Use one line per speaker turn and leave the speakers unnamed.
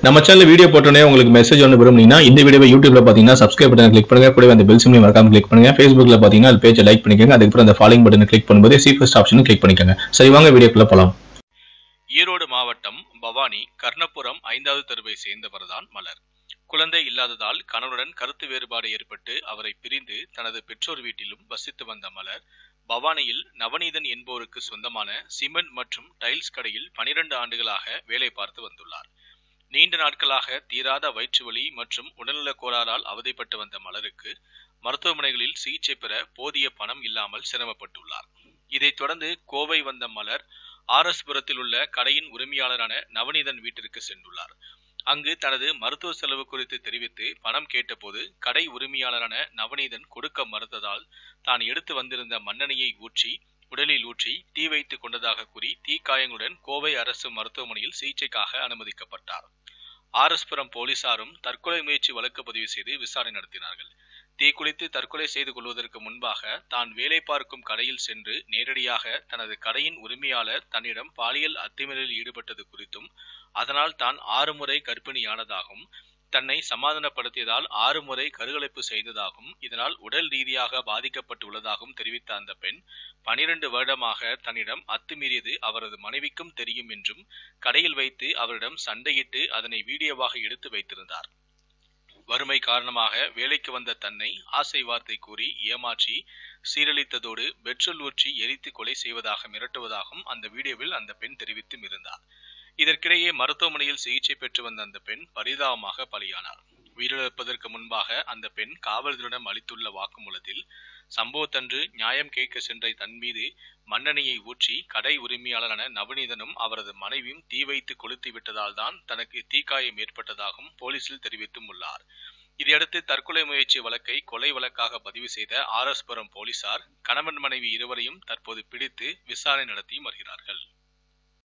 நம்ம channel video போட்டோன்னே உங்களுக்கு மெசேஜ் ஒன்று விரும்புனீங்கன்னா இந்த வீடியோவை யூடியூப்ல பார்த்தீங்கன்னா சப்ஸ்கிரைப் பட்டன் கிளிக் பண்ணுங்க கூடவே அந்த பெல் சிம்லையும் மறக்காம கிளிக் பண்ணுங்க ஃபேஸ்புக்ல பார்த்தீங்கன்னா அது பேஜை லைக் பண்ணிக்கோங்க அதுக்கப்புறம் அந்த ஃபாலோயிங் பட்டனை கிளிக் பண்ணும்போது சி ஃபர்ஸ்ட் ஆப்ஷனும் கிளிக் பண்ணிக்கோங்க சரி வாங்க வீடியோக்குள்ள போலாம்
ஈரோடு மாவட்டம் பவானி கர்ணபுரம் ஐந்தாவது தெருவை சேர்ந்தவர்தான் மலர் குழந்தை இல்லாததால் கணவனுடன் கருத்து வேறுபாடு ஏற்பட்டு அவரை பிரிந்து தனது பெற்றோர் வீட்டிலும் வசித்து வந்த மலர் பவானியில் நவநீதன் என்போருக்கு சொந்தமான சிமெண்ட் மற்றும் டைல்ஸ் கடையில் பனிரெண்டு ஆண்டுகளாக வேலை பார்த்து வந்துள்ளார் நீண்ட நாட்களாக தீராத வயிற்று வலி மற்றும் உடல்நலக் கோளாறால் அவதிப்பட்டு வந்த மலருக்கு மருத்துவமனைகளில் சிகிச்சை பெற போதிய பணம் இல்லாமல் சிரமப்பட்டுள்ளார் இதைத் தொடர்ந்து கோவை வந்த மலர் ஆர்எஸ்புரத்தில் உள்ள கடையின் உரிமையாளரான நவநீதன் வீட்டிற்கு சென்றுள்ளார் அங்கு தனது மருத்துவ செலவு குறித்து தெரிவித்து பணம் கேட்டபோது கடை உரிமையாளரான நவநீதன் கொடுக்க மறுத்ததால் தான் எடுத்து வந்திருந்த மண்ணெண்ணெயை ஊற்றி உடலில் ஊற்றி தீ வைத்துக் கொண்டதாக கூறி தீக்காயங்களுடன் கோவை அரசு மருத்துவமனையில் சிகிச்சைக்காக அனுமதிக்கப்பட்டார் ஆர்எஸ்புரம் போலீசாரும் தற்கொலை முயற்சி வழக்கு பதிவு செய்து விசாரணை நடத்தினார்கள் தீக்குளித்து தற்கொலை செய்து கொள்வதற்கு முன்பாக தான் வேலை பார்க்கும் கடையில் சென்று நேரடியாக தனது கடையின் உரிமையாளர் தன்னிடம் பாலியல் அத்துமீறலில் ஈடுபட்டது குறித்தும் அதனால் தான் ஆறு முறை கர்ப்பிணியானதாகவும் தன்னை சமாதானப்படுத்தியதால் ஆறு முறை கருகலைப்பு செய்ததாகவும் இதனால் உடல் ரீதியாக பாதிக்கப்பட்டுள்ளதாகவும் தெரிவித்த அந்த பெண் பனிரெண்டு வருடமாக தன்னிடம் அத்துமீறியது அவரது மனைவிக்கும் தெரியும் என்றும் கடையில் வைத்து அவரிடம் சண்டையிட்டு அதனை வீடியோவாக எடுத்து வைத்திருந்தார் வறுமை காரணமாக வேலைக்கு வந்த தன்னை ஆசை வார்த்தை கூறி ஏமாற்றி சீரழித்ததோடு பெட்ரோல் ஊற்றி எரித்து கொலை செய்வதாக மிரட்டுவதாகவும் அந்த வீடியோவில் அந்த பெண் தெரிவித்தும் இருந்தார் இதற்கிடையே மருத்துவமனையில் சிகிச்சை பெற்று வந்த அந்த பெண் பரிதாபமாக பலியானார் உயிரிழப்பதற்கு முன்பாக அந்த பெண் காவல்துறையிடம் அளித்துள்ள வாக்குமூலத்தில் சம்பவத்தன்று நியாயம் கேட்க சென்ற தன் மீது மண்ணெண்ணெயை ஊற்றி கடை உரிமையாளரான நவநீதனும் அவரது மனைவியும் தீ வைத்து கொளுத்தி விட்டதால் தான் தனக்கு தீக்காயம் ஏற்பட்டதாகவும் போலீசில் தெரிவித்தும் உள்ளார் இதையடுத்து தற்கொலை முயற்சி வழக்கை கொலை வழக்காக பதிவு செய்த ஆர்எஸ்புரம் போலீசார் கணவன் மனைவி இருவரையும் தற்போது பிடித்து விசாரணை நடத்தி வருகிறார்கள்